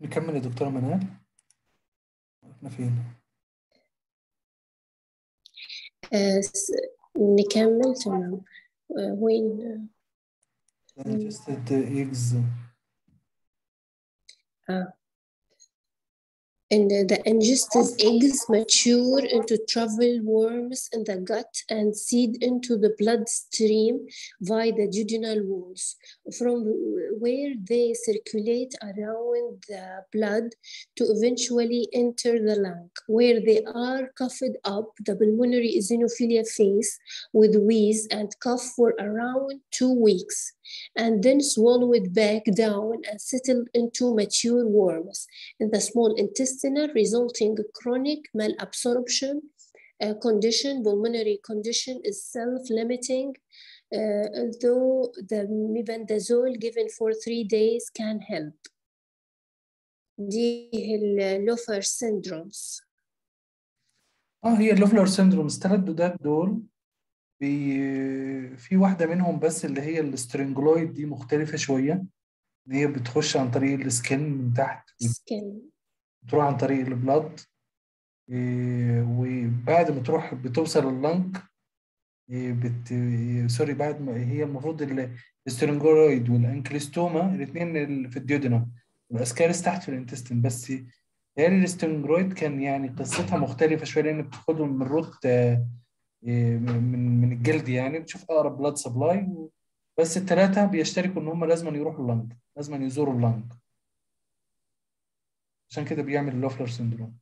نكمل يا دكتورة منال احنا فين؟ آه، س- نكمل تمام آه، وين digested eggs آه. And the ingested eggs mature into travel worms in the gut and seed into the bloodstream via the jejunal walls, from where they circulate around the blood to eventually enter the lung, where they are coughed up the pulmonary eosinophilia phase with wheeze and cough for around two weeks, and then swallowed back down and settle into mature worms in the small intestinal, resulting chronic malabsorption uh, condition. Pulmonary condition is self-limiting, uh, although the mebendazole given for three days can help. دي اللوفر syndromes. اه هي اللوفلر سيندرومز الثلاث دودات دول بي... في واحدة منهم بس اللي هي السترنجلويد دي مختلفة شوية ان هي بتخش عن طريق السكن من تحت skin. بتروح عن طريق البلاد إيه، وبعد ما تروح بتوصل اللنج إيه، بت... إيه، سوري بعد ما هي المفروض ال- السترنجلويد والانكليستوما الاثنين في الديودنا والاسكاريس تحت في الانتستين بس يعني السترنجلويد كان يعني قصتها مختلفة شوية لأن بتاخدهم من روت آه، إيه، من من الجلد يعني بتشوف أقرب بلاد سبلاي بس الثلاثة بيشتركوا إن هم لازم يروحوا اللنج لازم يزوروا اللنج عشان كده بيعمل اللوفلر سيندروم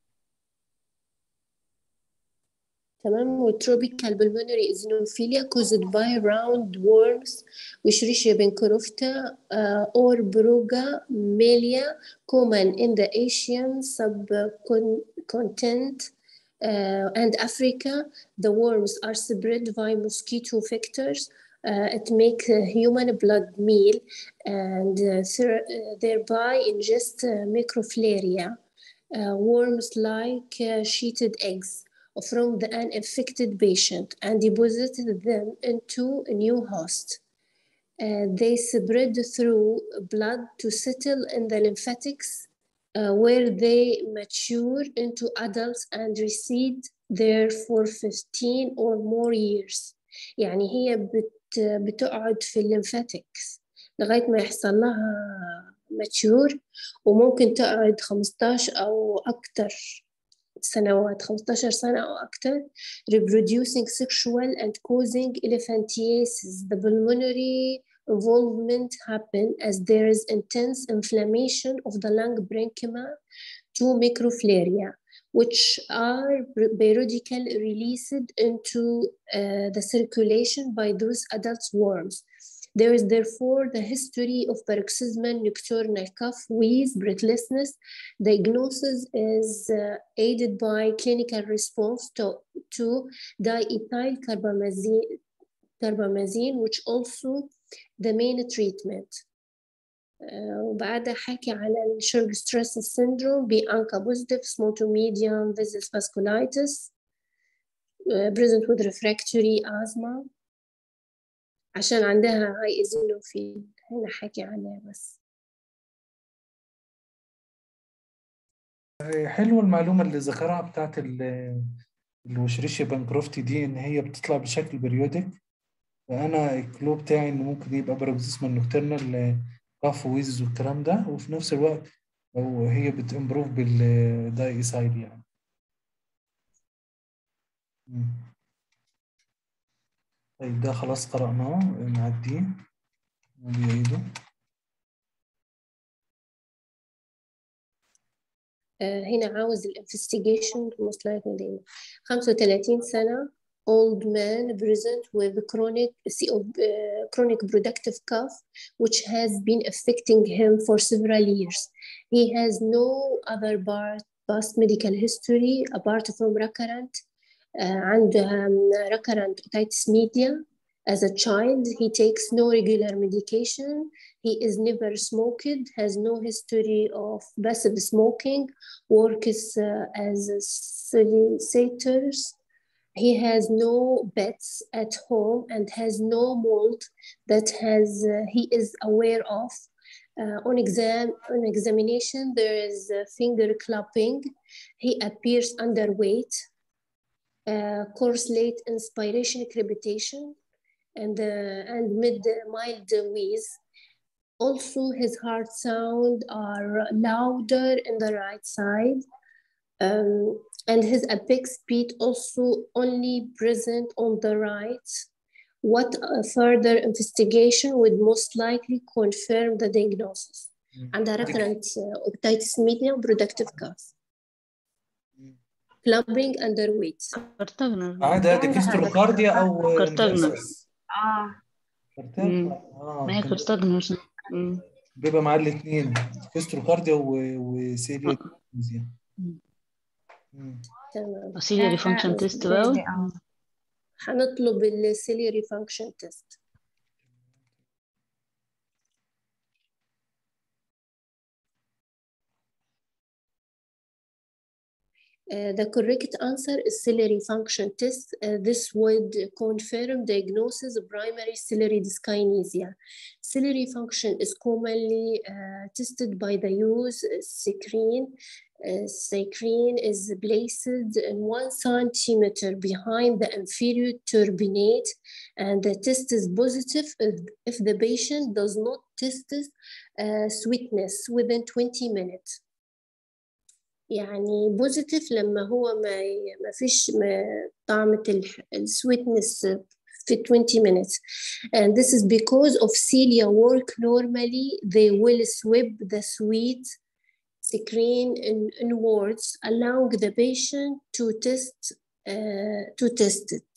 تمام وتروبيكال pulmonary eosinophilia caused by roundworms وشريشيا بنكروفتا uh, or Bruga common in the Asian subcontinent uh, and Africa. The worms are spread by mosquito vectors. Uh, it make uh, human blood meal and uh, ther- uh, thereby ingest uh, microflaria, uh, worms like uh, sheeted eggs from the uninfected patient and deposited them into a new host. Uh, they spread through blood to settle in the lymphatics, uh, where they mature into adults and recede there for 15 or more years. يعني هي بت بتقعد في الليمفاتكس لغاية ما يحصل لها mature وممكن تقعد 15 أو أكتر سنوات 15 سنة أو أكثر reproducing sexual and causing elephantiasis the pulmonary involvement happen as there is intense inflammation of the lung parenchyma to microflaria which are periodically released into uh, the circulation by those adult worms there is therefore the history of paroxysmal nocturnal cough, wheeze, breathlessness. Diagnosis is uh, aided by clinical response to, to diethyl carbamazine, carbamazine, which also the main treatment. Uh, وبعدها حكي على الشرب ستريس syndrome بأنكا positive small to medium vessels vasculitis uh, present with refractory asthma عشان عندها هاي ايزينوفيل هنا حكي عليها بس حلوة المعلومة اللي ذكرها بتاعت ال- الوشريشيا بانكروفتي دي إن هي بتطلع بشكل بريودك فأنا الكلو بتاعي إنه ممكن يبقى باروكسيزمال نوكترنال كاف ويز والكلام ده وفي نفس الوقت لو هي بتمبروف بالدايسايد يعني مم. طيب ده خلاص قرأناه نعديه ونعيده آه، هنا عاوز الانفستيجيشن most likely دايما 35 سنة old man present with chronic CO, uh, chronic productive cough which has been affecting him for several years. He has no other part, past medical history apart from recurrent uh, عنده um, recurrent otitis media as a child. He takes no regular medication. He is never smoked, has no history of passive smoking, works uh, as a solicitors. He has no pets at home and has no mold that has uh, he is aware of. Uh, on exam on examination, there is uh, finger clapping. He appears underweight. Uh, coarse late inspiration crepitation and uh, and mid mild wheeze. Also, his heart sound are louder in the right side. Um, and his apex speed also only present on the right. What uh, further investigation would most likely confirm the diagnosis? عندها recurrent uh, otitis media productive cough. Clubbing underweight. كارتاجنر عادي عادي كيستروكارديا او كارتاجنر. نفسس. اه كارتاج؟ مم. اه ما هي كان كارتاجنر بيبقى معاه الاثنين كيستروكارديا و- وسيليا ديزيا. مم. تمام سيلياري فانكشن تيست بقى هنطلب السيليري فانكشن تيست Uh, the correct answer is ciliary function test. Uh, this would confirm diagnosis of primary ciliary dyskinesia. Ciliary function is commonly uh, tested by the use of secrene. Uh, secrene is placed in one centimeter behind the inferior turbinate, and the test is positive if, if the patient does not test uh, sweetness within 20 minutes. يعني بوزيتيف لما هو ما ما فيش ما- طعمة السويتنس في 20 minutes and this is because of cilia work normally they will sweep the sweet secrete in, inwards allowing the patient to test uh, to test it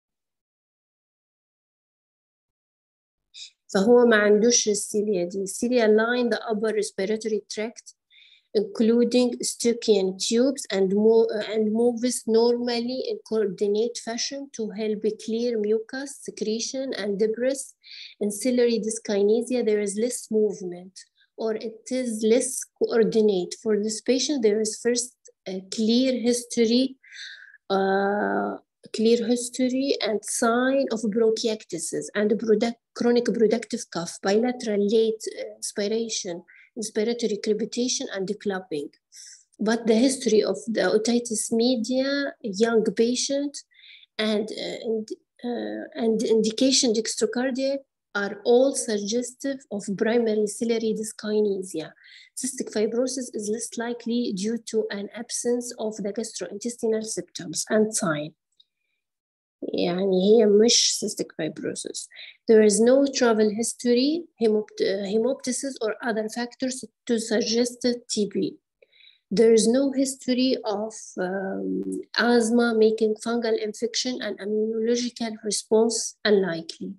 فهو ما عندوش السيليا دي السيليا line the upper respiratory tract including Stuckian tubes and, mo- and moves normally in coordinate fashion to help clear mucus secretion and debris. In ciliary dyskinesia, there is less movement or it is less coordinate. For this patient, there is first a clear history, uh, clear history and sign of bronchiectasis and product, chronic productive cough, bilateral late uh, inspiration, inspiratory crepitation and clapping. But the history of the otitis media, young patient, and, uh, and, uh, and indication dextrocardia are all suggestive of primary ciliary dyskinesia. Cystic fibrosis is less likely due to an absence of the gastrointestinal symptoms and sign. يعني هي مش cystic fibrosis. There is no travel history, hemopt- uh, hemoptysis, or other factors to suggest TB. There is no history of um, asthma making fungal infection and immunological response unlikely.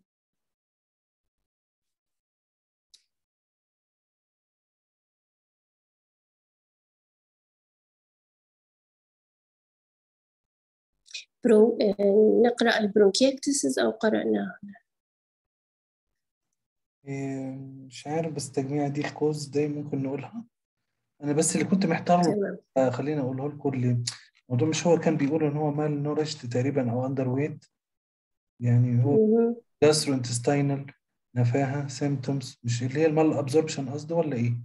برو... آه، نقرأ البرونكيكتسز أو قرأناه إيه، مش عارف بس تجميع دي الكوز دي ممكن نقولها انا بس اللي كنت محتار له تمام آه، خليني اقوله لكم اللي الموضوع مش هو كان بيقول ان هو مال نورشت تقريبا او اندر ويت يعني هو مهم. جاسترو انتستينال نفاهه سيمتومز مش اللي هي المال ابزوربشن قصده ولا ايه؟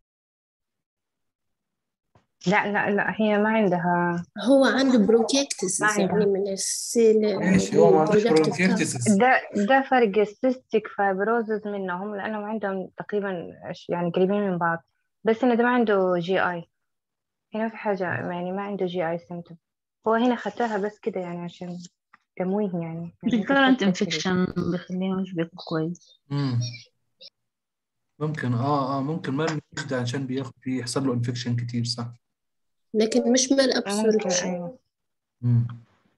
لا لا لا هي ما عندها هو عنده برونكيكتسز ما يعني عندها. من السيل ماشي هو ما عندوش productive cough. برونكيتسس ده ده فرق السيستيك فايبروزز منهم لأنهم عندهم تقريبا ش- يعني قريبين من بعض بس إنه ده ما عنده جي آي هنا في حاجة يعني ما عنده جي آي سيمتوم هو هنا خدتها بس كده يعني عشان تمويه يعني يعني أنت recurrent تفكر كده. infection بيخليه مش بياكل كويس مم. ممكن اه اه ممكن مال ده عشان بياخد بيحصل له انفكشن كتير صح لكن مش مال ممكن absorption. أيوة مم.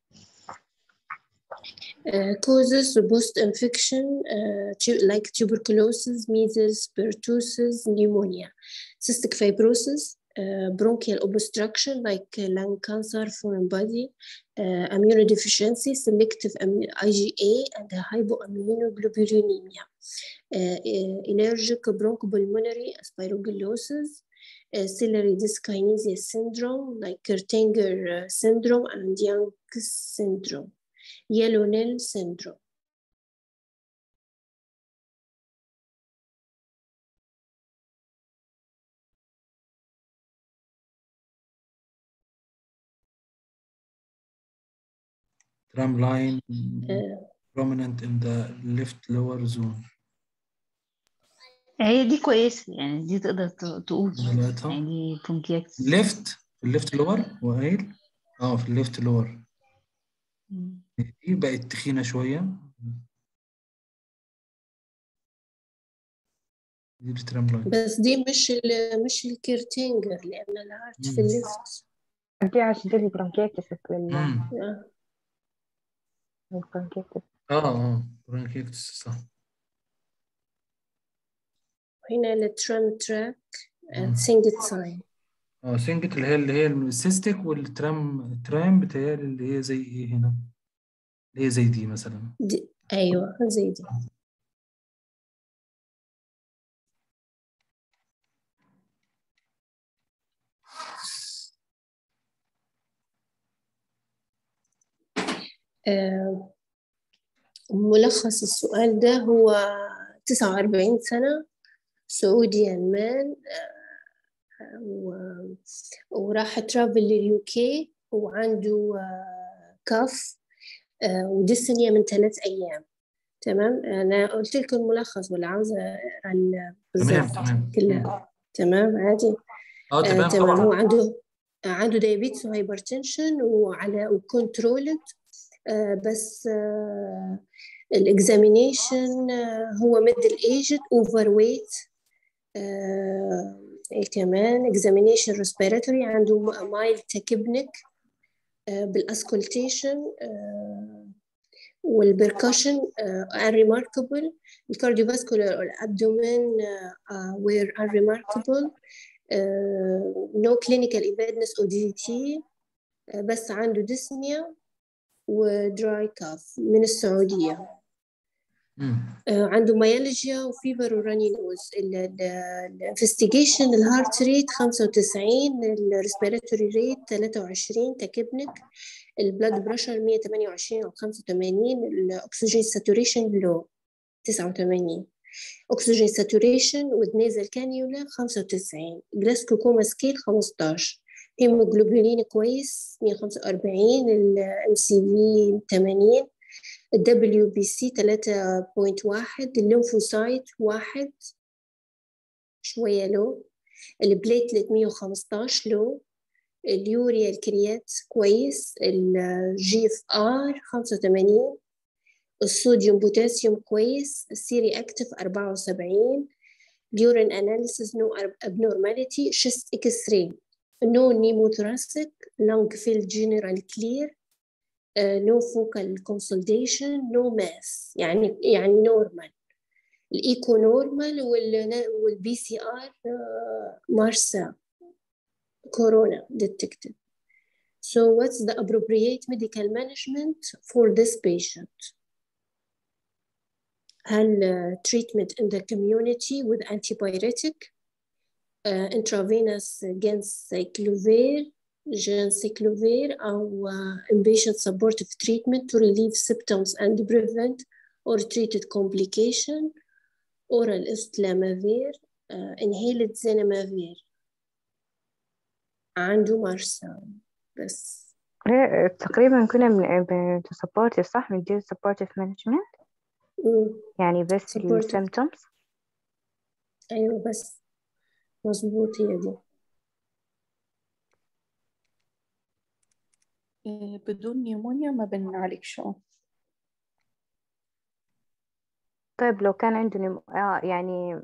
Uh, causes post infection uh, tu- like tuberculosis, measles, pertussis, pneumonia, cystic fibrosis, uh, bronchial obstruction like uh, lung cancer, foreign body, uh, immunodeficiency, selective immu- IgA, and hypoimmunoglobulinemia, uh, uh, allergic bronchopulmonary aspergillosis, uh, ciliary dyskinesia syndrome like Kertinger uh, syndrome and Young syndrome. yellow nail syndrome. tram line آه، prominent in the left lower zone هي دي كويسة يعني دي تقدر ت- تقول أنا لقيتها يعني برونكيتس left في الليفت لور هو قايل اه في الليفت لور مم. دي بقت تخينة شوية دي الترام لاين بس دي مش ال مش الكيرتينجر لأن الهارت في مم. الليفت دي عشان دي البرونكيتس لل- مم. آه. البرونكيتس اه اه برونكيتس صح هنا الترام تراك مم. and single sign اه سنجت اللي هي اللي هي السيستيك والترام الترام بتهيألي اللي هي زي ايه هنا اللي هي زي دي مثلا دي أيوة زي دي آه، ملخص السؤال ده هو 49 سنة سعوديان مان و- وراح ترافل لليو كي وعنده آه، كف آه، وديسنيا من ثلاث أيام تمام أنا قلت لكم الملخص ولا عاوزة أقرأ ال- تمام بالظبط تمام كلها تمام عادي اه آه تمام تمام هو طبعا عنده آه، عنده دايابيتس وهايبرتنشن وعلى وكنترولد آه بس آه الاكزامينيشن آه هو ميدل ايجد اوفر ويت ايه كمان اكزامينيشن ريسبيراتوري عنده مايل تكبنك آه بالاسكولتيشن آه والبركشن unremarkable الكارديوفاسكولار والابدومين uh, were unremarkable uh, no clinical evidence ODT uh, بس عنده dyspnea ودراي كاف من السعودية مم. uh, عنده ميالجيا وفيبر وراني نوز الانفستيجيشن الهارت ريت 95 الريسبيراتوري ريت 23 تكبنك البلاد بريشر 128 او 85 الاكسجين ساتوريشن لو 89 اكسجين ساتوريشن with nasal cannula 95 جلاسكو كوما سكيل 15 هيموجلوبولين كويس 145 الام سي في 80 الدبليو بي سي 3.1 الليمفوسايت 1 شوية لو البليتلت 115 لو اليوريا الكريات كويس الجي اف ار 85 الصوديوم بوتاسيوم كويس السيري اكتف 74 اليورين اناليسيس نو abnormality شيست اكس راي نو نيموثراسيك لونج فيل جنرال كلير نو فوكال كونسولديشن نو ماس يعني يعني نورمال الايكو نورمال والبي سي ار مارسا كورونا detected so what's the appropriate medical management for this patient هل uh, treatment in the community with antibiotic uh, intravenous gencyclovir gencyclovir أو uh, inpatient supportive treatment to relieve symptoms and prevent or treated complication oral islamavir uh, inhaled zenamavir عنده مرسى بس ليه- تقريبا كنا بن supportive صح بندير supportive management مم. يعني بس ال supportive symptoms أيوة بس مظبوط هي دي آه، بدون نيمونيا ما بنعالجش اه طيب لو كان عنده نم... آه يعني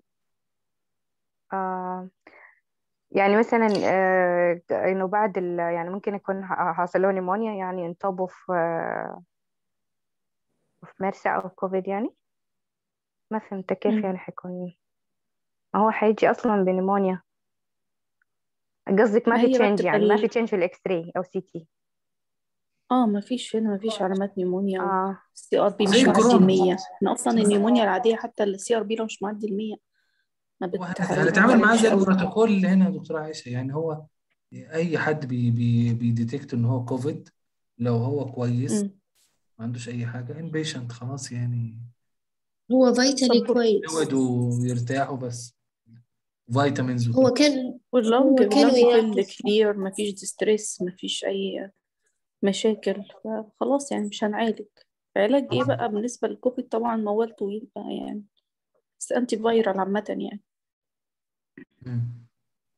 آه يعني مثلا آه إنه بعد ال... يعني ممكن يكون ح- حاصل له نيمونيا يعني انطبوا في آه في مرسى أو كوفيد يعني ما فهمت كيف مم. يعني حيكون ما هو حيجي أصلا بنيمونيا قصدك ما ما في هي بقى تشينج بتبقى يعني ما في ال... تشينج في الإكس راي أو سي تي اه ما فيش هنا ما فيش علامات نيمونيا آه والسي ار بي زي مش معدي الكورونا المية احنا اصلا النيمونيا العادية حتى السي ار بي لو مش معدي المية ما هو هنت- بتح... ما هنتعامل معاه بتعالجش زي قوي البروتوكول اللي هنا يا دكتورة عائشة يعني هو أي حد بي بي بيديتكت إن هو كوفيد لو هو كويس مم. ما عندوش أي حاجة انبيشنت خلاص يعني هو فيتالي سبورت كويس يقعد ويرتاحوا بس فيتامينز هو وكده كان واللونج هو كانوا اللونج يعطوا فيل كلير ما فيش ديستريس ما فيش اي مشاكل فخلاص يعني مش هنعالج علاج ايه بقى بالنسبة للكوفيد طبعا موال طويل بقى يعني بس انتي فايرال عامة يعني مم.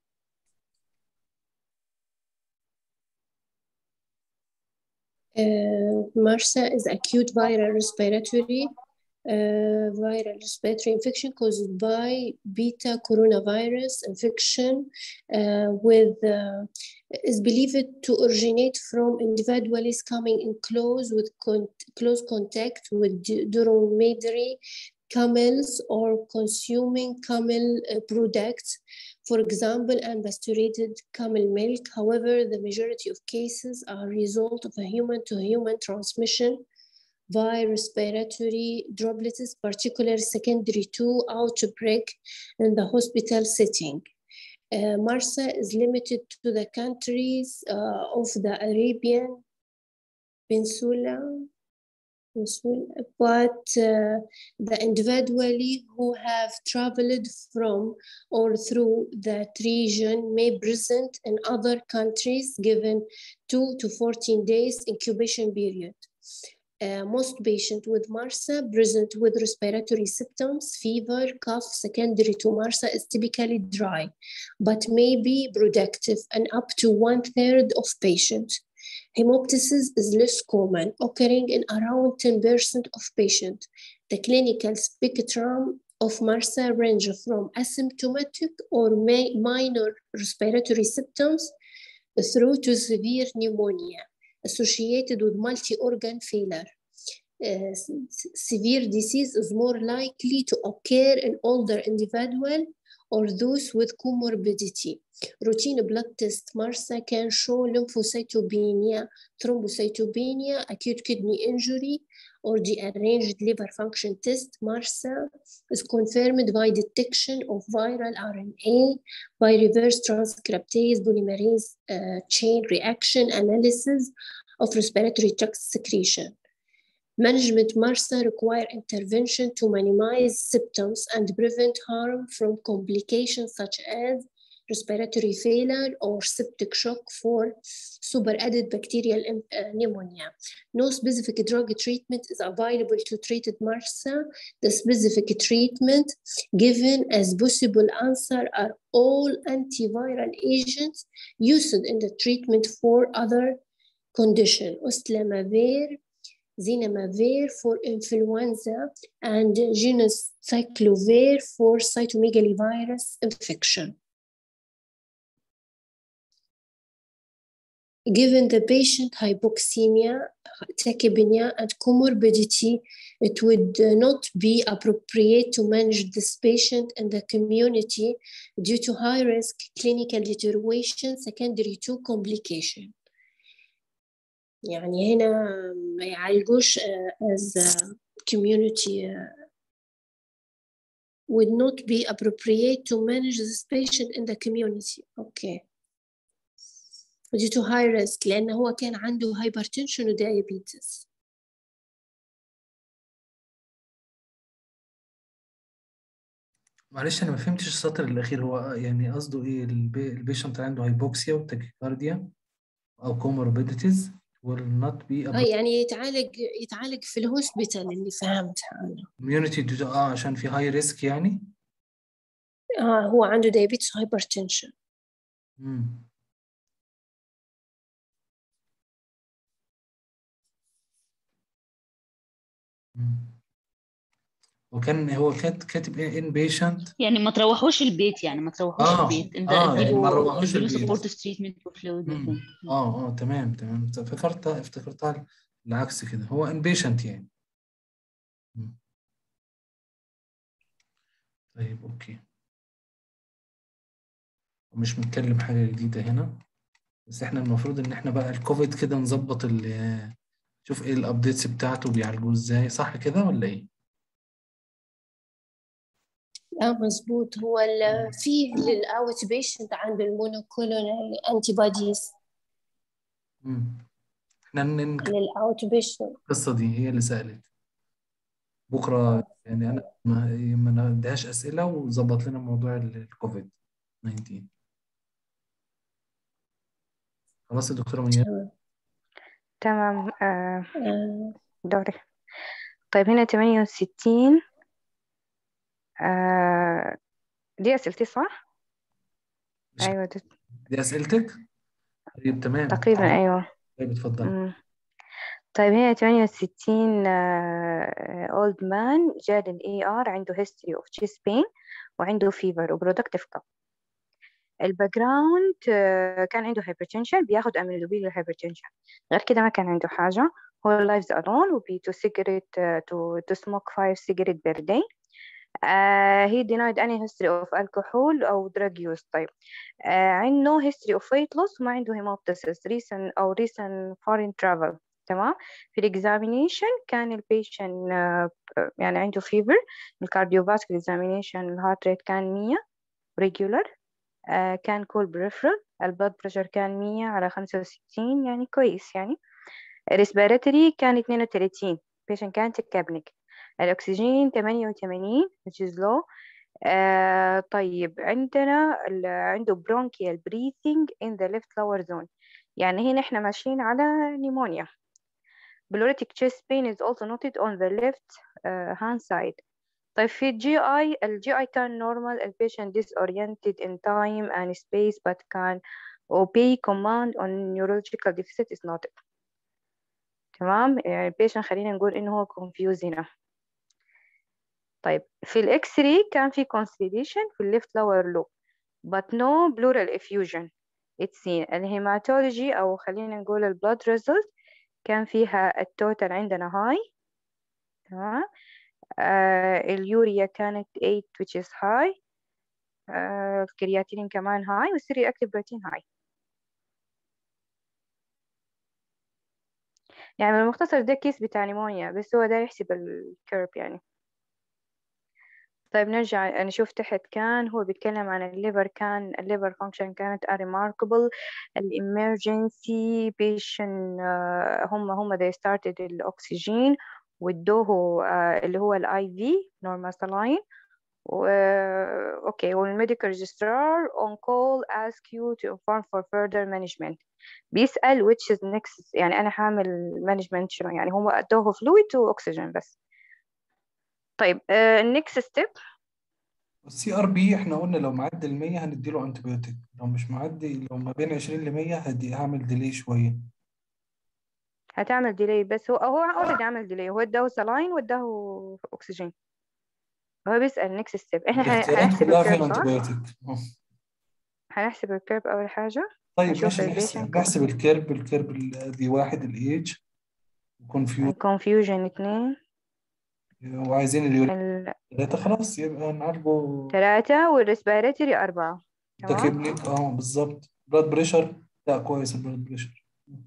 Uh, MRSA is acute viral respiratory uh, viral respiratory infection caused by beta coronavirus infection uh, with uh, is believed to originate from individuals coming in close with con- close contact with d- dromedary camels or consuming camel uh, products for example, unpasteurized camel milk. However, the majority of cases are result of a human-to-human transmission via respiratory droplets, particularly secondary to outbreak in the hospital setting. Uh, MRSA is limited to the countries uh, of the Arabian Peninsula, but uh, the individually who have traveled from or through that region may present in other countries given 2 to 14 days incubation period. Uh, most patients with MRSA present with respiratory symptoms, fever, cough, secondary to MRSA is typically dry, but may be productive and up to one third of patients. Hemoptysis is less common, occurring in around 10% of patients. The clinical spectrum of MRSA range from asymptomatic or may minor respiratory symptoms through to severe pneumonia associated with multi-organ failure. Uh, severe disease is more likely to occur in older individual or those with comorbidity. Routine blood test MRSA can show lymphocytopenia, thrombocytopenia, acute kidney injury, or the arranged liver function test. MRSA is confirmed by detection of viral RNA by reverse transcriptase polymerase uh, chain reaction analysis of respiratory tract secretion. Management MRSA require intervention to minimize symptoms and prevent harm from complications such as respiratory failure or septic shock for superadded bacterial uh, pneumonia. No specific drug treatment is available to treat MRSA. The specific treatment given as possible answer are all antiviral agents used in the treatment for other condition. Oslamavir, zinamavir for influenza, and genus cyclovir for cytomegalovirus infection. Given the patient hypoxemia, tachypnea, and comorbidity, it would not be appropriate to manage this patient in the community due to high risk clinical deterioration secondary to complication. يعني هنا ما يعالجوش as community would not be appropriate to manage this patient in the community. Okay. due to high risk لأن هو كان عنده hypertension و diabetes. معلش انا ما فهمتش السطر الاخير هو يعني قصده ايه البي- البيشنت عنده هايبوكسيا وتاكيكارديا او كوموربيديتيز will not be هاي يعني يتعالج يتعالج في الهوسبيتال اللي فهمتها أنا. community اه عشان في هاي ريسك يعني آه هو عنده diabetes hypertension. مم. مم. وكان هو كات كاتب ايه ان بيشنت يعني ما تروحوش البيت يعني ما تروحوش آه، البيت انت آه، يعني ما اديله نروحوش اديله البيت. سبورت تريتمنت وفلويد مم. اه اه تمام تمام افتكرتها افتكرتها العكس كده هو ان بيشنت يعني مم. طيب اوكي مش بنتكلم حاجة جديدة هنا بس احنا المفروض ان احنا بقى الكوفيد كده نظبط ال شوف ايه الابديتس بتاعته بيعالجوه ازاي صح كده ولا ايه؟ اه مظبوط هو ال- فيه للاوت بيشنت عنده المونوكلونال انتي بوديز مم. احنا ن- ن- للاوت بيشنت القصة دي هي اللي سألت بكرة يعني انا ما ما نديهاش اسئلة وظبط لنا موضوع ال- الكوفيد 19 خلاص يا دكتورة منير تمام تمام آه آه، دوري طيب هنا تمانية وستين آه دي أسئلتي صح؟ مش- أيوة دي دي اسئلتك طيب تمام تقريبا أيوة طيب اتفضل مم. طيب هنا تمانية وستين أولد مان جاء للإي آر عنده history of chest pain وعنده fever وبرودكتيف كاب الباك جراوند كان عنده hypertension بياخد أميلودوبين للهايبرتنشن غير كده ما كان عنده حاجة هو lives alone وبي to cigarette uh, to, to smoke five cigarette per day uh, he denied any history of alcohol أو drug use طيب uh, عنده history of weight loss وما عنده hemoptysis recent أو recent foreign travel تمام في الاكزامينيشن كان البيشن يعني عنده فيفر الكارديوفاسكولار اكزامينيشن الهارت ريت كان 100 ريجولار كان كول بريفرال البلد بريشر كان 100 على 65 يعني كويس يعني الريسبيراتوري كان 32 patient كان تكابنك الأكسجين 88 which is low آه طيب عندنا ال- عنده bronchial breathing in the left lower zone يعني هنا احنا ماشيين على نيمونيا pleuritic chest pain is also noted on the left uh, hand side طيب في الجي اي الجي اي كان normal ال patient disoriented in time and space but can obey command on neurological deficit is noted تمام يعني البيشنت خلينا نقول انه هو confused هنا طيب في الاكس راي كان في consolidation في الليفت lower lobe but no pleural effusion it's seen الهيماتولوجي او خلينا نقول البلاد result كان فيها التوتال عندنا high تمام آه اليوريا كانت 8 which is high آه الكرياتين كمان high والسيري active protein high يعني بالمختصر ده كيس بتاع نيمونيا بس هو ده يحسب الكيرب يعني طيب نرجع نشوف تحت كان هو بيتكلم عن الليفر كان الليفر فانكشن كانت remarkable الامرجنسي بيشن هم هم they started الأكسجين وادوه آه، اللي هو الاي في نورمال saline و اوكي والميديكال registrar on call ask you to inform for further management بيسأل which is next يعني أنا هعمل management شنو يعني هم أدوه fluid وأكسجين بس طيب uh, next step السي ار بي احنا قلنا لو معدي ال 100 هنديله انتبيوتيك لو مش معدي لو ما بين 20 ل 100 هدي هعمل ديلي شويه هتعمل ديلي بس هو هو اوريدي عمل ديلي هو اداه سلاين واداه اكسجين هو بيسأل next step احنا هن- الاختيارات هنحسب كلها فيها الكيرب صح؟ انتبيوتيك هنحسب الكيرب أول حاجة طيب نشوف ماشي البيشنت نحسب نحسب الكيرب الكيرب ال- دي واحد الايج كونفيوز confusion اتنين وعايزين اليورين ثلاثة خلاص يبقى نعالجه الثلاثة والريسبيراتوري أربعة ده تمام كبلك اه بالظبط بلاد بريشر لا كويس البلاد بريشر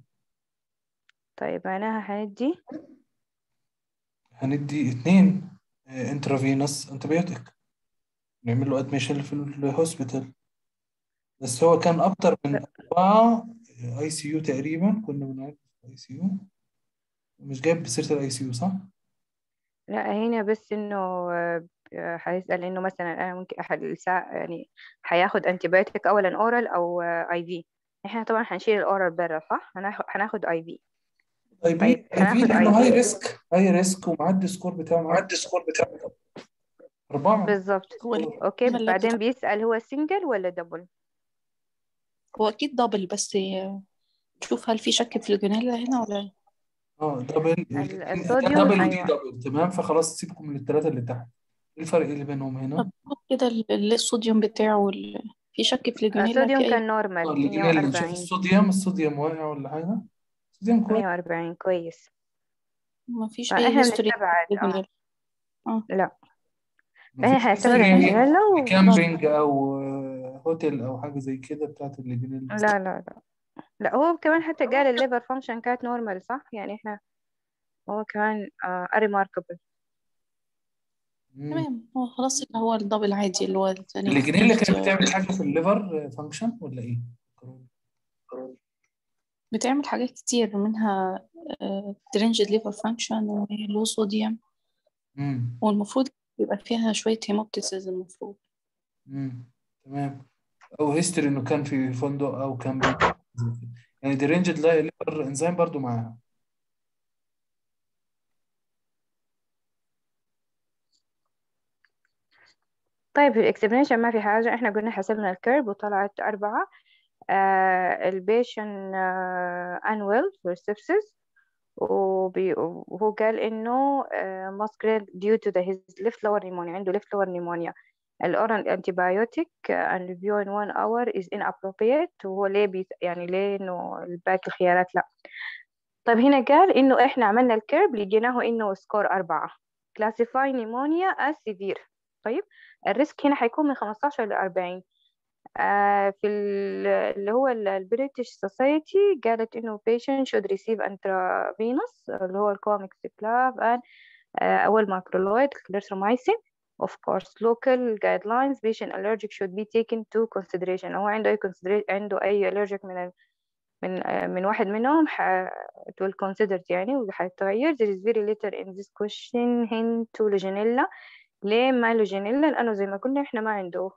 طيب معناها هندي هندي اتنين انترافينوس انتبيوتيك نعمل له ادميشن في الهوسبيتال بس هو كان اكتر من اربعة اي سي يو تقريبا كنا بنعالج في اي سي يو مش جايب سيرة الاي سي يو صح؟ لا هنا بس إنه آه، هيسأل إنه مثلا أنا ممكن أحد الساعة يعني هياخد أنتيبيوتيك أولا أورال أو أي في إحنا طبعا هنشيل الأورال برا صح؟ هناخد هناخد أي في طيب طيب ايه في هناخد لانه اي هاي في ريسك هاي ريسك ومعدي السكور بتاعه معدي السكور بتاعه أربعة بالظبط هو أوكي الإجابة اللي بعدين بتتع- بيسأل هو سنجل ولا دبل هو أكيد دبل بس نشوف هل في شك في الجنيلا هنا ولا لا اه دبل ال- والاتنين- ده الصوديوم دبل ودي أيوة دبل تمام فخلاص سيبكم من الثلاثة اللي تحت ايه الفرق اللي بينهم هنا؟ طب خد كده ال- الصوديوم بتاعه ال- في شك في الجنيلا الصوديوم في أي كان اه نورمال الجنين اللي نشوف 140 الصوديوم الصوديوم واقع ولا حاجة؟ الصوديوم كويس 140 كويس ما فيش فاحنا أي هيستوري بنستبعد اه الجنيلا اه لا ما فاحنا فيش هنستبعد زي الجنيلا و... كامبينج او آه، هوتيل او حاجة زي كده بتاعت الجنين لا لا لا لا هو كمان حتى قال الليفر فانكشن كانت نورمال صح يعني احنا هو كمان آه ريماركبل مم. تمام هو خلاص اللي هو الدبل عادي اللي هو الثاني الجنين اللي كانت اختيار بتعمل حاجة في الليفر فانكشن ولا ايه؟ بتعمل حاجات كتير منها ترنجد ليفر فانكشن ولو صوديوم امم والمفروض يبقى فيها شوية هيموبتيسيس المفروض امم تمام او هيستوري انه كان في فندق او كان يعني دي رينجد ليفر انزيم برضو معاها طيب في الاكسبلانيشن ما في حاجة احنا قلنا حسبنا الكيرب وطلعت أربعة آه البيشن انويل for sepsis وبي- وهو قال إنه آه muscular due to the his left lower pneumonia عنده left lower pneumonia الأورال antibiotic and review in one hour is inappropriate وهو ليه بي يعني ليه إنه الباقي الخيارات لا طيب هنا قال إنه إحنا عملنا الكيرب لقيناه إنه سكور أربعة classify pneumonia as severe طيب الريسك هنا حيكون من 15 ل 40 آه في ال- اللي هو البريتش سوسايتي قالت إنه patient should receive intravenous اللي هو الكوميكس كلاف and آه أول ماكرولويد clarithromycin of course local guidelines patient allergic should be taken to consideration هو عنده أي consider عنده أي allergic من ال- من آه من واحد منهم ح... it will considered يعني وحيتغير there is very little in this question hint to legionella ليه ما legionella لأنه زي ما قلنا إحنا ما عنده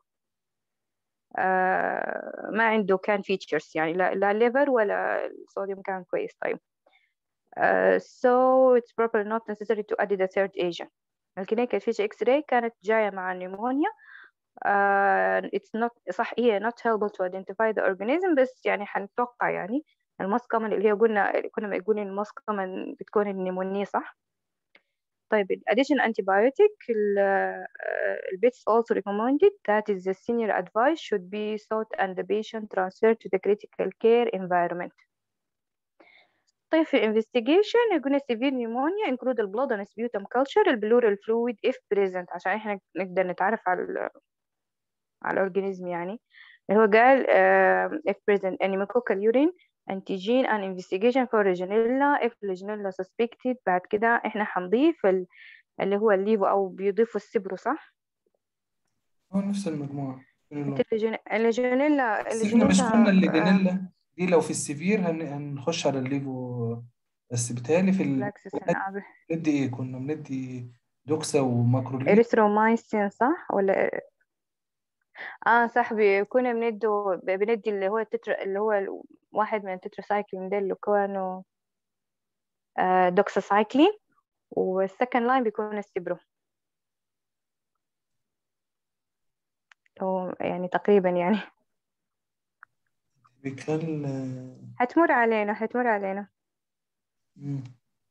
آه ما عنده كان features يعني لا لا liver ولا الصوديوم كان كويس طيب uh, so it's probably not necessary to add the third agent الكلينيكال فيتشر اكس راي كانت جاية مع النيمونيا uh, it's not صح هي not helpful to identify the organism بس يعني حنتوقع يعني الموست common اللي هي قلنا كنا بنقول إن الموست common بتكون النيمونيا صح طيب ال addition antibiotic ال uh, it's also recommended that is the senior advice should be sought and the patient transferred to the critical care environment طيب في investigation قلنا severe pneumonia include the blood and sputum culture ال pleural fluid if present عشان احنا نقدر نتعرف على ال على الأورجانيزم يعني اللي هو قال uh, if present pneumococcal urine antigen and investigation for legionella if legionella suspected بعد كده احنا حنضيف ال- اللي هو الليفو أو بيضيفوا السبرو صح؟ هو نفس المجموعة انت الليجون- الليجونيلا بس احنا مش قلنا اللي الليجونيلا جانيلا دي لو في السيفير هن... هنخش على الليفو بس بيتهيألي في ال... لاكسس انابل بندي ايه كنا بندي دوكسا وماكروليد اريثرومايسين صح ولا اه صح بي- كنا بندو بندي اللي هو التتر اللي هو ال- واحد من التتراسايكلين ده اللي كانوا آه دوكساسايكلين والسكند لاين بيكون السبرو هو يعني تقريبا يعني بيكال هتمر علينا هتمر علينا مم.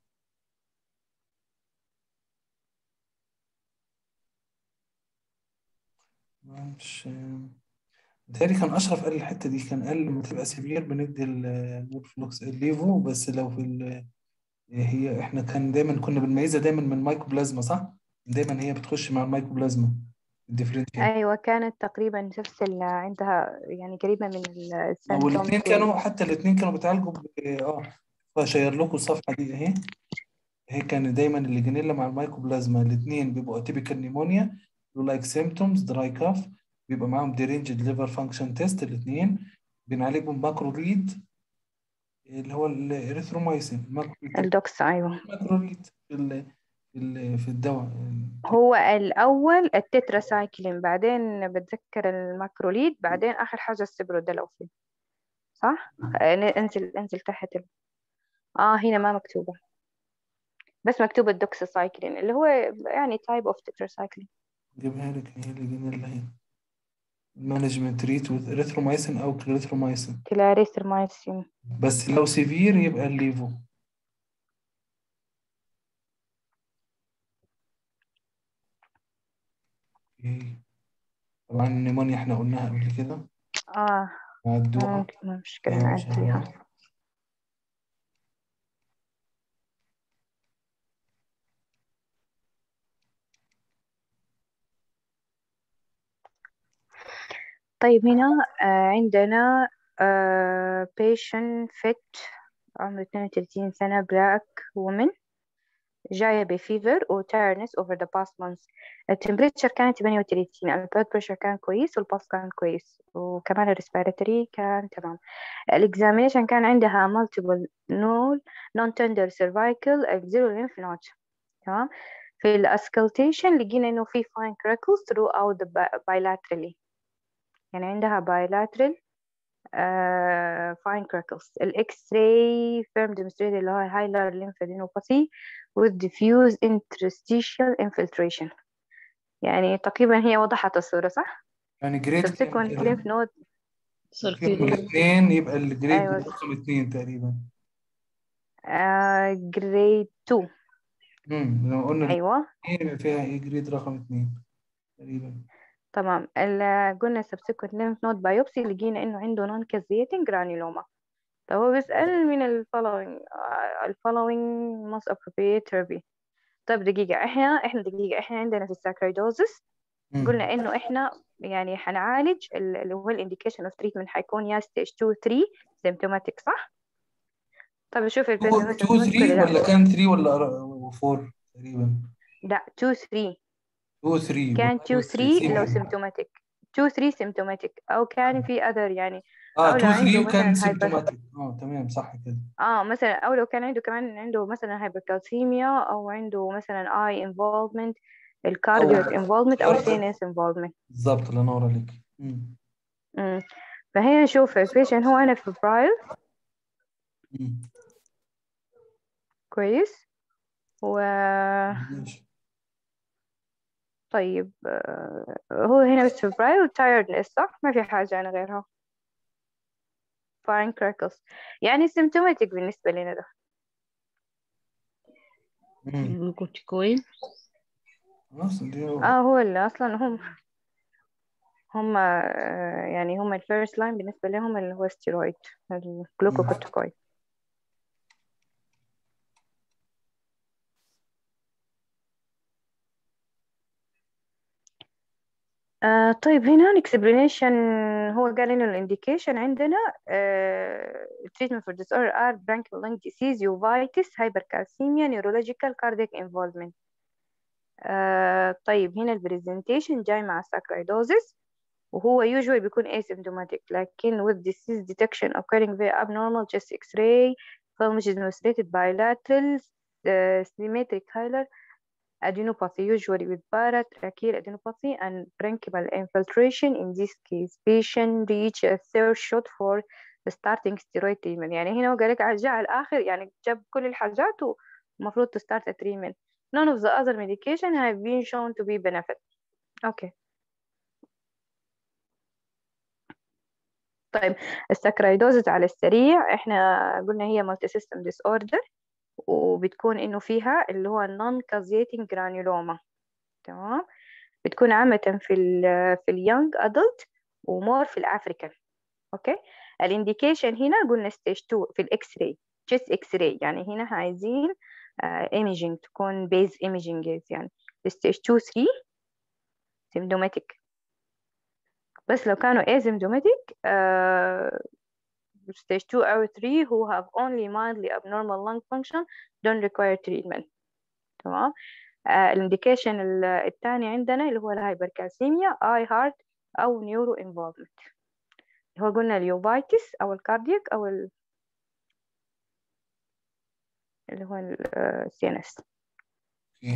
مش بيتهيألي كان أشرف قال الحتة دي كان قال لما تبقى سيفير بندي النورفلوكس الليفو بس لو في ال... هي احنا كان دايما كنا بنميزها دايما من مايكوبلازما صح؟ دايما هي بتخش مع المايكوبلازما الديفرنشال ايوه كانت تقريبا نفس ال- عندها يعني قريبة من السيمتومز والاثنين كانوا حتى الاثنين كانوا بيتعالجوا ب... اه هشير لكم الصفحة دي اهي هي كان دايما الليجانيلا مع المايكوبلازما الاثنين بيبقوا اتيبيكال نيمونيا لايك سيمتومز دراي كاف بيبقى معاهم ديرينجد ليفر فانكشن تيست الاثنين بنعالجهم ماكروليد اللي هو الاريثرومايسين الماكروليد الدوكس ايوه الماكروليد في ال... في ال... في الدواء هو الأول التتراسايكلين بعدين بتذكر الماكروليد بعدين آخر حاجة السبرودالوفين صح؟ آه، انزل انزل تحت ال... اه هنا ما مكتوبة بس مكتوبة الدوكساسايكلين اللي هو يعني type of tetracycline جيبها لك هي الليجانيلا هي مانجمنت ريت وذ اريثرومايسين او كلاريثرومايسين كلاريثرمايسين بس لو سيفير يبقى الليفو اوكي. طبعا النيمونيا احنا قلناها قبل كده اه عدوها ممكن مشكلة أيوة، مش نعديها عارف. طيب هنا آه عندنا آه patient fit عمره 32 سنة black woman جاية بفيفر و tiredness over the past months التمبريتشر كانت 38 البلد بريشر كان كويس والبلس كان كويس وكمان الريسبيراتوري كان تمام الاكزامينيشن كان عندها multiple null non-tender cervical axillary lymph node تمام في الاسكلتيشن لقينا انه في fine crackles throughout the bi- bilaterally يعني عندها bilateral uh, fine crackles ال X-ray firm demonstrated اللي هو hilar lymphadenopathy with diffuse interstitial infiltration يعني تقريبا هي وضحت الصورة صح؟ يعني جريد كام subsequent كده؟ lymph node فيهم الاثنين يبقى الجريد أيوة. رقم اثنين تقريبا uh, grade 2 امم لو قلنا أيوة الاثنين يبقى فيها ايه جريد رقم اثنين تقريبا تمام ال- قلنا subsequent lymph node biopsy لقينا إنه عنده non-caseating granuloma طب هو بيسأل من ال following آه، ال following most appropriate therapy طب دقيقة احنا احنا دقيقة احنا عندنا في الساكرايدوزس مم. قلنا انه احنا يعني حنعالج ال- اللي هو الانديكيشن اوف تريتمنت حيكون يا ستيج 2 3 سيمتوماتيك صح؟ طب شوف 2 البيشنت 2 3 ولا لا ولا كان 3 ولا 4 تقريبا لا 2 3 2 3 كان 2 3 لو سيم- سيمتوماتيك 2 3 سيمتوماتيك او كان في اذر يعني اه أو لو 2 عنده 3 كان مثلاً hyper- سيمتوماتيك اه تمام صح كده اه مثلا او لو كان عنده كمان عنده مثلا هايبركالسيميا او عنده مثلا اي انفولفمنت الكاردياك انفولفمنت او cardiac. سينس انفولفمنت بالظبط الله ينور عليك مم. فهنا نشوف البيشنت هو انا فبرايل مم. كويس و ماشي طيب آه، هو هنا بس فبرايل وتايردنس صح ما في حاجة أنا غيرها فاين كراكلز يعني سيمتوماتيك بالنسبة لنا ده مم. الجلوكوكورتيكويد خلاص دي اه هو اللي أصلا هم هم آه، يعني هم الفيرست لاين بالنسبة لهم اللي هو ستيرويد الجلوكوكورتيكويد آه طيب هنا الاكسبلانيشن هو قال انه الانديكيشن عندنا آه treatment for disorder are bronchial lung disease uveitis hypercalcemia neurological cardiac involvement آه طيب هنا البرزنتيشن جاي مع saccharidosis وهو usually بيكون asymptomatic لكن with disease detection occurring via abnormal chest x-ray film which is demonstrated bilateral uh, symmetric hilar adenopathy usually with paratracheal adenopathy and parenchymal infiltration in this case patient reach a third shot for the starting steroid treatment يعني هنا هو قال لك جاء على الآخر يعني جاب كل الحاجات ومفروض to start a treatment none of the other medication have been shown to be benefit okay طيب السكرايدوزز على السريع احنا قلنا هي multi system disorder وبتكون انه فيها اللي هو non causating granuloma تمام بتكون عامة في ال في اليونج ادلت ومور في الافريكان اوكي الانديكيشن هنا قلنا ستيج 2 في الاكس راي chest اكس راي يعني هنا عايزين ايميجينج تكون بيز ايميجينج يعني ستيج 2 3 symptomatic بس لو كانوا asymptomatic uh, stage 2 or 3 who have only mildly abnormal lung function don't require treatment تمام آه الانديكيشن الثاني عندنا اللي هو الهايبركالسيميا اي هارت او نيورو انفولفمنت اللي هو قلنا اليوفايتس او الكاردياك او ال... اللي هو السي ان اس اوكي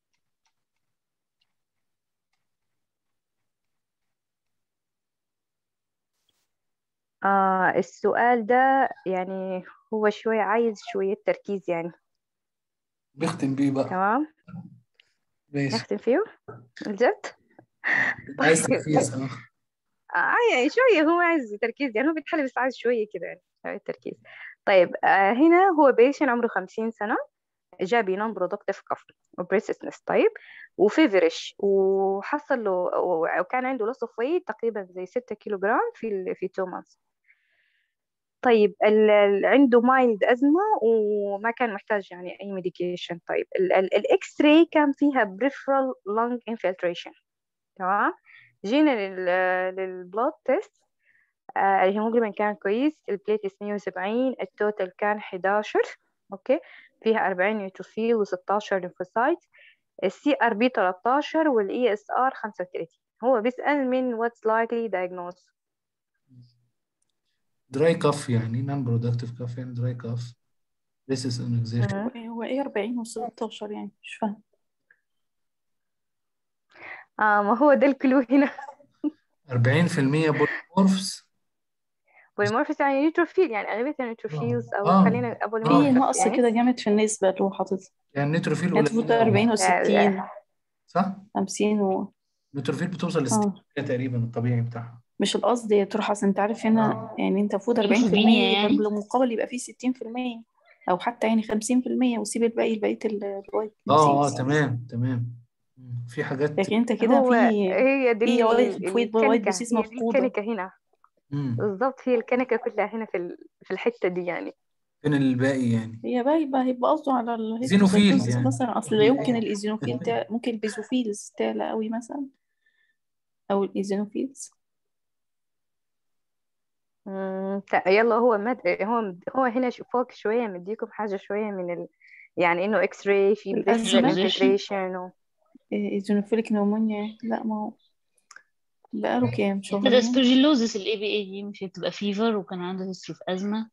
آه السؤال ده يعني هو شوية عايز شوية تركيز يعني بيختم بيه بقى تمام ماشي نختم فيه الجد عايز تركيز اه آه يعني شوية هو عايز تركيز يعني هو بيتحل بس عايز شوية كده يعني شوية تركيز طيب آه هنا هو بيشن عمره خمسين سنة جاب نون برودكتيف كف وبريسسنس طيب وفيفرش وحصل له وكان عنده لص اوف ويت تقريبا زي ستة كيلو جرام في ال في تو مانثs طيب ال ال عنده مايلد أزمة وما كان محتاج يعني أي ميديكيشن طيب الإكس راي كان فيها بريفرال لونج انفلتريشن تمام جينا لل للبلود تيست آه الهيموجلوبين كان كويس البليتس 170 التوتال كان 11 اوكي فيها 40 نيوتروفيل و16 ليمفوسايت السي ار بي 13 والاي اس ار 35 هو بيسأل من what's likely diagnosis دراي كاف يعني نون برودكتيف كاف يعني دراي كاف This is an exertion مم. هو إيه- هو ايه 40 و16 يعني مش فاهم آه ما هو ده الكلو هنا 40% بوليمورفز بوليمورفيس يعني نيوتروفيل يعني أغلبية النيوتروفيلز أو آه. خلينا آه. في أبوليمورفيس نقص يعني كده جامد في النسبة اللي هو حاططها يعني النيتروفيل يعني المفروض قليل 40 أوي. و60 صح؟ 50 و النيتروفيل بتوصل ل اه 60 تقريبا الطبيعي بتاعها مش القصد يا تروح اصل انت عارف هنا آه. يعني انت المفروض 40% شوفيني يبقى يعني. بالمقابل يبقى فيه 60% او حتى يعني 50% وسيب الباقي لبقية ال- الوايت اه اه ديزيز تمام تمام مم. في حاجات لكن انت كده هو في هي دي في ال- وايت وايت وايت الكنكة ديزيز هي دي مفقودة الكنكة هنا مم. بالظبط هي الكنكة كلها هنا في ال- في الحتة دي يعني فين الباقي يعني هي بقى يبقى هيبقى قصده على زينوفيلز الهيستوسايتوزس يعني مثلا اصل لا يمكن الايزينوفيل تع... ممكن البيزوفيلز تعلى قوي مثلا او الايزينوفيلز مم، تا- يلا هو مد... هو هو هنا ش- فوق شوية مديكم حاجة شوية من ال... يعني إنه إكس راي في بريفرال الأزمة انفلتريشن و... ايزينوفيليك نيومونيا لا ما هو بقاله كام ده شهرين اسبرجيلوزس الاي بي اي دي مش هتبقى فيفر وكان عنده هيستوري في ازمه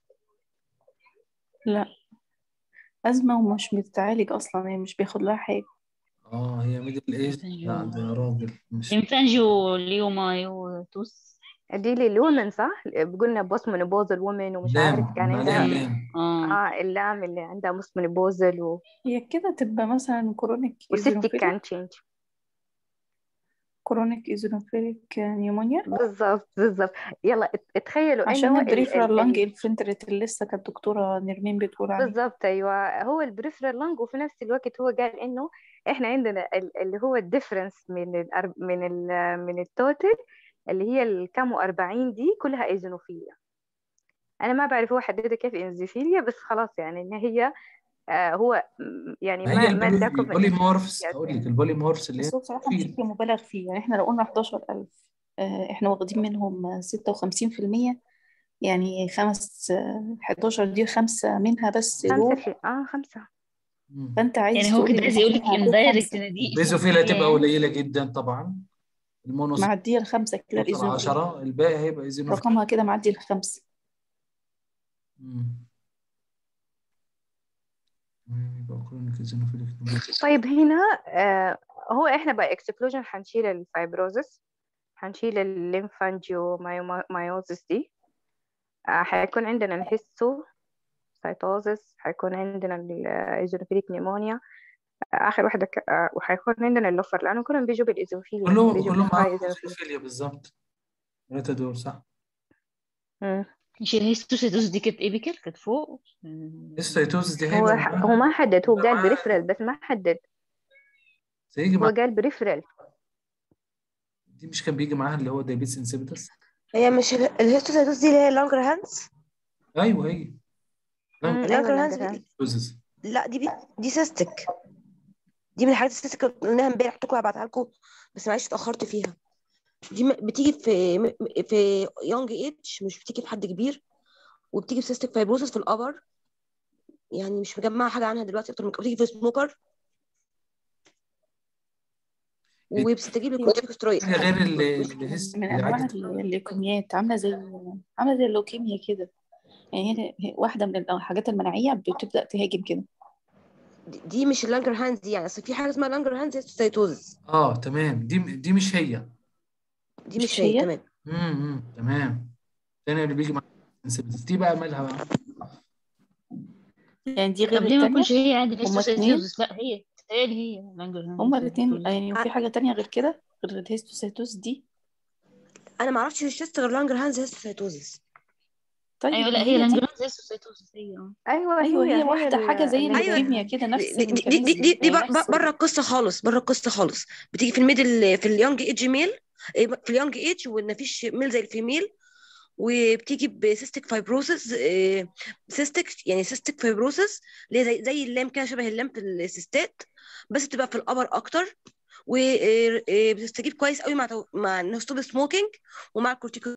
لا أزمة ومش بتتعالج أصلا يعني مش بياخد لها حاجة اه هي ميدل ايج لا ده يا راجل مش انفانجيو ليومايوتوس دي للومن صح؟ قلنا بوست منوبوزل وومن ومش عارف لام كان عليها عندها اللام اه اه اللام اللي عندها بوست منوبوزل و... هي كده تبقى مثلا كرونيك وستيك ايزينوفيليك كان تشينج كرونيك ايزينوفيليك نيومونيا بالظبط بالظبط يلا ات- اتخيلوا عشان انه ال... البريفرال ال... لانج ال... انفلتريت اللي لسه كانت الدكتورة نرمين بتقول عليه بالظبط ايوه هو البريفرال لانج وفي نفس الوقت هو قال انه احنا عندنا ال- اللي هو الديفرنس من ال من ال من التوتال اللي هي الكام و40 دي كلها ايزونوفيليا انا ما بعرف هو حددها كيف ايزونوفيليا بس خلاص يعني ان هي آه هو م- يعني ما هي ما ما البولي- اداكم البوليمورفs اقول لك البوليمورفs اللي هي بس هو بصراحة مش فيل شكل مبالغ فيه يعني احنا لو قلنا 11000 آه، احنا واخدين منهم 56% يعني خمس آه، 11 دي خمسة منها بس خمسة دول في اه خمسة مم. فانت عايز يعني هو تقول كده ان عايز يقول لك منها دول اندايركت خمسة ان دي البيزوفيل ايزوفيليا هتبقى يعني قليلة جدا طبعا المونوس معدية الخمسة كده توصل الايزوفيل 10 الباقي هيبقى ايزينوفيل رقمها كده معدي الخمسة مم. مم، يبقى كرونيك ايزينوفيليك نيومونيا. طيب هنا آه هو احنا باي اكسكلوجن حنشيل الفايبروزس حنشيل الليمفانجيو مايوزس دي آه حيكون عندنا الهيستو سايتوزس حيكون عندنا الايزوفيليك نيمونيا اخر واحده ك... آه وحيكون عندنا اللوفر لانه كلهم بيجوا بالايزوفيليا كلهم بيجوا كلهم بالهاي معاهم ايزوفيليا ايزينوفيليا بالظبط ثلاثة دول صح مم. مش الهيستوسيتوس دي كانت ايبيكال كانت فوق مم. الستيتوز دي هو هيبقى ح... معاها هو ما حدد هو هيبقى قال معاها بريفرال بس ما حدد هيجي هو مع قال بريفرال دي مش كان بيجي معاها اللي هو دايبيتس انسيبيتس هي مش ال- الهيستوسايتوس دي اللي هي اللانجر هانز ايوه هي مم. ايوه اللانجر هانز اللانجرهانز لانجروزز لا دي بي... دي سيستك دي من الحاجات السيستك اللي قلناها امبارح قلت لكم هبعتها لكم بس معلش اتاخرت فيها دي م- بتيجي في م- في يونج ايج مش بتيجي في حد كبير وبتيجي في سيستك فايبروسس في الابر يعني مش مجمعه حاجه عنها دلوقتي اكتر من كده. بتيجي في سموكر وبتستجيب للكورتيكوسترويد حاجه غير اللي اللي هس من اللي انواع عدت ال- الليكوميات عاملة زي عاملة زي اللوكيميا كده يعني هي هي واحدة من الحاجات المناعية بتبدأ تهاجم كده دي دي مش اللانجر هانز دي يعني اصل في حاجه اسمها لانجر هانز هيستوسايتوزس اه تمام دي دي مش هي دي مش مش هي هي؟ تمام امم تمام الثانيه اللي بيجي مع انسيبيتس دي بقى مالها بقى يعني دي غير طب ليه ما التانية تكونش هي عادي هما اتنين الهيستوسيتوس لا هي تتهيألي هي لانجرهانز هما الاتنين هيستوسيتوس. يعني وفي حاجة تانية غير كده غير الهيستوسيتوس دي انا ما اعرفش الشيست غير لانجر هانز هيستوسايتوزس طيب ايوه ما لا هي هي دي لانجرهانز هيستوسيتوس هي اه ايوه ايوه هي واحدة ال- حاجة زي اللي هي- أيوة. اللوكيميا كده نفس دي دي دي, دي, الميكانيزم دي, دي يعني ب- نفس بره القصه خالص بره القصه خالص بتيجي في الميدل في اليونج ايج ميل إيه، في اليونج ايج وان مفيش ميل زي الفيميل وبتيجي بسيستيك فايبروسس سيستيك يعني سيستيك فايبروسس اللي هي زي زي اللام كده شبه اللام في السيستات بس بتبقى في الابر اكتر وبتستجيب كويس قوي مع تو- مع الستوب سموكينج ومع الكورتيكو